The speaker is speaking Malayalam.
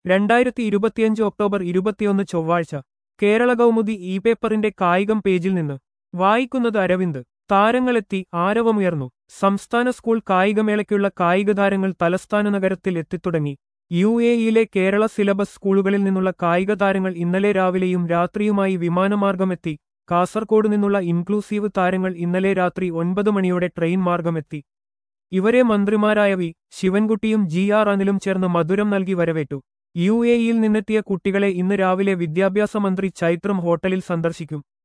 രണ്ടായിരത്തി ഇരുപത്തിയഞ്ച് ഒക്ടോബർ ഇരുപത്തിയൊന്ന് ചൊവ്വാഴ്ച കേരള കൗമുദി ഇ പേപ്പറിന്റെ കായികം പേജിൽ നിന്ന് വായിക്കുന്നത് അരവിന്ദ് താരങ്ങളെത്തി ആരവമുയർന്നു സംസ്ഥാന സ്കൂൾ കായികമേളയ്ക്കുള്ള കായിക താരങ്ങൾ തലസ്ഥാന നഗരത്തിൽ എത്തിത്തുടങ്ങി യു എ ഇയിലെ കേരള സിലബസ് സ്കൂളുകളിൽ നിന്നുള്ള കായിക താരങ്ങൾ ഇന്നലെ രാവിലെയും രാത്രിയുമായി വിമാനമാർഗമെത്തി കാസർകോട് നിന്നുള്ള ഇൻക്ലൂസീവ് താരങ്ങൾ ഇന്നലെ രാത്രി ഒൻപത് മണിയോടെ ട്രെയിൻ മാർഗമെത്തി ഇവരെ മന്ത്രിമാരായ വി ശിവൻകുട്ടിയും ജി ആർ അനിലും ചേർന്ന് മധുരം നൽകി വരവേറ്റു യു എ ഇയിൽ നിന്നെത്തിയ കുട്ടികളെ ഇന്ന് രാവിലെ വിദ്യാഭ്യാസ മന്ത്രി ചൈത്രം ഹോട്ടലിൽ സന്ദർശിക്കും